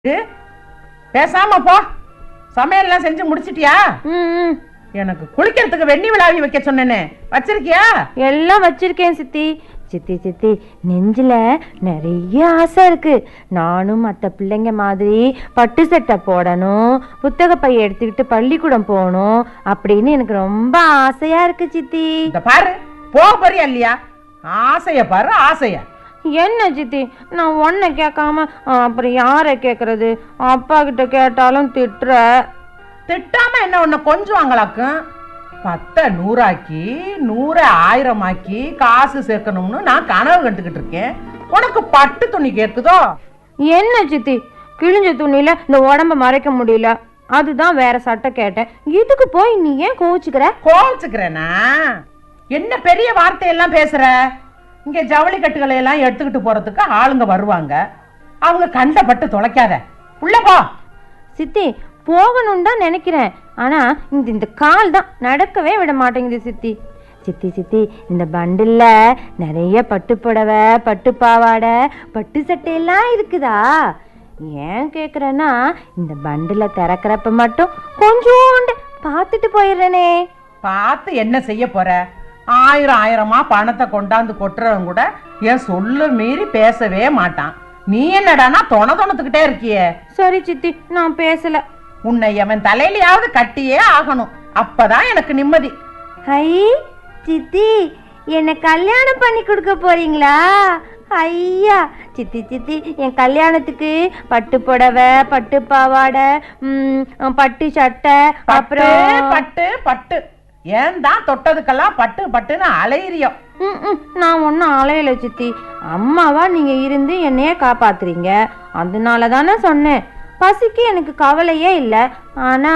இது, பேசாம போ சமையல்லாம் செஞ்சு முடிச்சிட்டியா ம் ம். எனக்கு குளிக்கிறதுக்கு வெண்ணி விழாவி வைக்க சொன்னேனே வச்சிருக்கியா எல்லாம் வச்சிருக்கேன் சித்தி சித்தி சித்தி நெஞ்சில நிறைய ஆசை இருக்கு நானும் மற்ற பிள்ளைங்க மாதிரி பட்டு சட்டை போடணும் புத்தக பைய எடுத்துக்கிட்டு பள்ளிக்கூடம் போகணும் அப்படின்னு எனக்கு ரொம்ப ஆசையா இருக்கு சித்தி இந்த பாரு போக போறியா இல்லையா ஆசைய பாரு ஆசைய என்ன சித்தி நான் ஒன்றை கேட்காம அப்புறம் யாரை கேட்கறது அப்பா கிட்ட கேட்டாலும் திட்டுற திட்டாம என்ன உன்னை கொஞ்சுவாங்களாக்கும் பத்தை நூறாக்கி நூறை ஆயிரமாக்கி காசு சேர்க்கணும்னு நான் கனவு கண்டுக்கிட்டு இருக்கேன் உனக்கு பட்டு துணி கேக்குதோ என்ன சித்தி கிழிஞ்ச துணியில இந்த உடம்ப மறைக்க முடியல அதுதான் வேற சட்டை கேட்டேன் இதுக்கு போய் நீ ஏன் கோவிச்சுக்கிற கோவிச்சுக்கிறேனா என்ன பெரிய வார்த்தையெல்லாம் பேசுற இங்க ஜவுளி கட்டுகளை எல்லாம் எடுத்துக்கிட்டு போறதுக்கு ஆளுங்க வருவாங்க அவங்க கண்டப்பட்டு தொலைக்காத உள்ள போ சித்தி போகணும்னு தான் நினைக்கிறேன் ஆனா இந்த இந்த கால் தான் நடக்கவே விட மாட்டேங்குது சித்தி சித்தி சித்தி இந்த பண்டில்ல நிறைய பட்டு புடவை பட்டு பாவாடை பட்டு சட்டையெல்லாம் இருக்குதா ஏன் கேக்குறேன்னா இந்த பண்டில திறக்கிறப்ப மட்டும் கொஞ்சோண்டு பார்த்துட்டு போயிடுறேனே பார்த்து என்ன செய்ய போற ஆயிரம் ஆயிரமா பணத்தை கொண்டாந்து கொட்டுறவன் கூட என் சொல்லு மீறி பேசவே மாட்டான் நீ என்னடானா தொண தொணத்துக்கிட்டே இருக்கியே சரி சித்தி நான் பேசல உன்னை எவன் தலையிலயாவது கட்டியே ஆகணும் அப்பதான் எனக்கு நிம்மதி ஹை சித்தி என்னை கல்யாணம் பண்ணி கொடுக்க போறீங்களா ஐயா சித்தி சித்தி என் கல்யாணத்துக்கு பட்டு புடவை பட்டு பாவாடை ம், பட்டு சட்டை பட்டு அப்புறம் பட்டு பட்டு ஏன் தான் தொட்டதுக்கெல்லாம் பட்டு பட்டுன்னு அலையிறியோ ம், ம், நான் ஒன்றும் அலையல சித்தி அம்மாவா நீங்க இருந்து என்னைய காப்பாத்துறீங்க அதனால தானே சொன்னேன் பசிக்கு எனக்கு கவலையே இல்லை ஆனா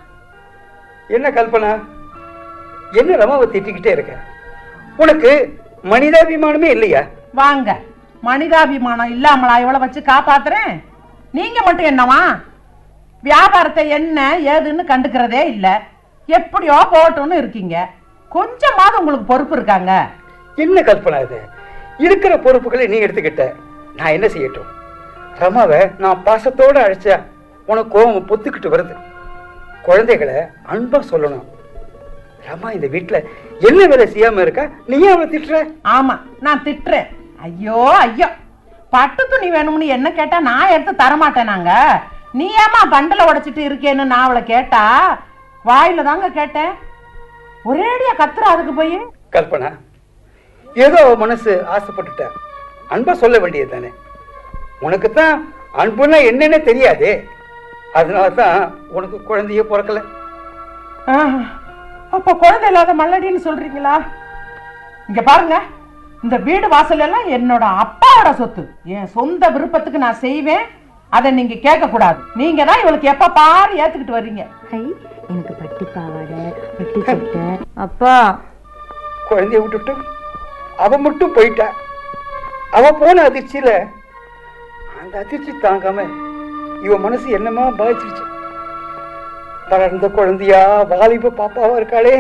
என்ன கல்பனா என்ன ரமாவை திட்டிக்கிட்டே இருக்க உனக்கு மனிதாபிமானமே இல்லையா வாங்க மனிதாபிமானம் இல்லாமலா இவளை வச்சு காப்பாத்துறேன் நீங்க மட்டும் என்னவா வியாபாரத்தை என்ன ஏதுன்னு கண்டுக்கிறதே இல்ல எப்படியோ போட்டோன்னு இருக்கீங்க கொஞ்சமாவது உங்களுக்கு பொறுப்பு இருக்காங்க என்ன கல்பனா இது இருக்கிற பொறுப்புகளை நீ எடுத்துக்கிட்ட நான் என்ன செய்யட்டும் ரமாவை நான் பாசத்தோட அழைச்சா உனக்கு கோவம் பொத்துக்கிட்டு வருது குழந்தைகளை அன்பா சொல்லணும் ரமா இந்த வீட்டுல என்ன வேலை செய்யாம இருக்கா நீ ஏன் அவளை திட்டுற ஆமா நான் திட்டுறேன் ஐயோ ஐயோ பட்டு துணி வேணும்னு என்ன கேட்டா நான் எடுத்து தரமாட்டேன் நாங்க நீ ஏமா பண்டல உடைச்சிட்டு இருக்கேன்னு நான் அவளை கேட்டா வாயில தாங்க கேட்டேன் ஒரேடியா கத்துற அதுக்கு போய் கல்பனா ஏதோ அவ மனசு ஆசைப்பட்டுட்ட அன்பா சொல்ல வேண்டியது தானே உனக்கு தான் அன்புன்னா என்னன்னு தெரியாதே அதனால தான் உனக்கு குழந்தையே பிறக்கல ஆஹ், அப்ப குழந்தை இல்லாத மல்லடின்னு சொல்றீங்களா இங்க பாருங்க இந்த வீடு வாசல் எல்லாம் என்னோட அப்பாவோட சொத்து என் சொந்த விருப்பத்துக்கு நான் செய்வேன் அதை நீங்க கேட்க கூடாது நீங்க தான் இவளுக்கு எப்ப பாரு ஏத்துக்கிட்டு வர்றீங்க ஹை எனக்கு பட்டு பாவாடை பட்டு சட்டை அப்பா குழந்தைய விட்டுட்டு அவ மட்டும் போயிட்டா அவ போன அதிர்ச்சியில அந்த அதிர்ச்சி தாங்காம இவ மனசு என்னமா பாதிச்சிருச்சு வளர்ந்த குழந்தையா வாலிப பாப்பாவா இருக்காளே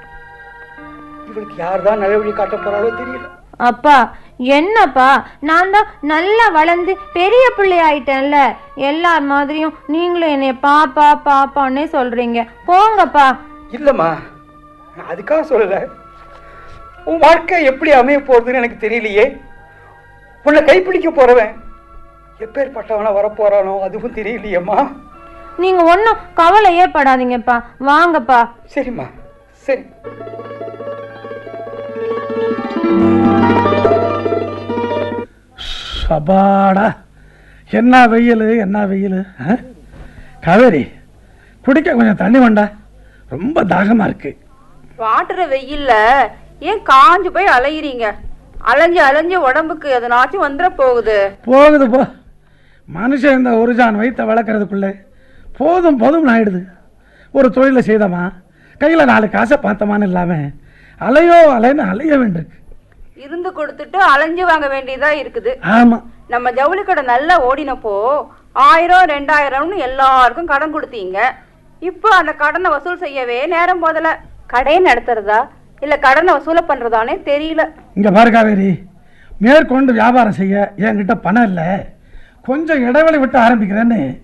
இவளுக்கு யார் தான் நல்ல வழி காட்ட போறாளோ தெரியல அப்பா என்னப்பா நான் தான் நல்லா வளர்ந்து பெரிய பிள்ளை ஆயிட்டேன்ல எல்லார் மாதிரியும் நீங்களும் என்னைய பாப்பா பாப்பான்னே சொல்றீங்க போங்கப்பா இல்லம்மா நான் அதுக்காக சொல்லல உன் வாழ்க்கை எப்படி அமைய போறதுன்னு எனக்கு தெரியலையே உன்னை கைப்பிடிக்க போறவன் எப்பேற்பட்டவனா வரப்போறானோ அதுவும் தெரியலையேம்மா நீங்க ஒன்றும் கவலையே படாதீங்கப்பா வாங்கப்பா சரிம்மா சரி சபாடா என்ன வெயில் என்ன வெயில் காவேரி குடிக்க கொஞ்சம் தண்ணி வேண்டா ரொம்ப தாகமா இருக்கு வாட்டுற வெயில்ல ஏன் காஞ்சு போய் அலையிறீங்க அலைஞ்சு அலைஞ்சு உடம்புக்கு எதனாச்சும் வந்துட போகுது போகுது போ மனுஷன் இந்த ஒரு ஜான் வயிற்ற வளர்க்குறதுக்குள்ளே போதும் போதும் ஆயிடுது ஒரு தொழிலை செய்தோமா கையில் நாலு காசை பார்த்தோமான்னு இல்லாமல் அலையோ அலைன்னு அலைய வேண்டியிருக்கு இருந்து கொடுத்துட்டு அலைஞ்சு வாங்க வேண்டியதா இருக்குது ஆமாம் நம்ம ஜவுளி கடை நல்லா ஓடினப்போ ஆயிரம் ரெண்டாயிரம்னு எல்லாருக்கும் கடன் கொடுத்தீங்க இப்போ அந்த கடனை வசூல் செய்யவே நேரம் போதல கடையை நடத்துறதா இல்ல கடனை வசூல பண்றதானே தெரியல இங்கே பாரு காவேரி மேற்கொண்டு வியாபாரம் செய்ய என்கிட்ட பணம் இல்லை கொஞ்சம் இடைவெளி விட்டு ஆரம்பிக்கிறேன்னு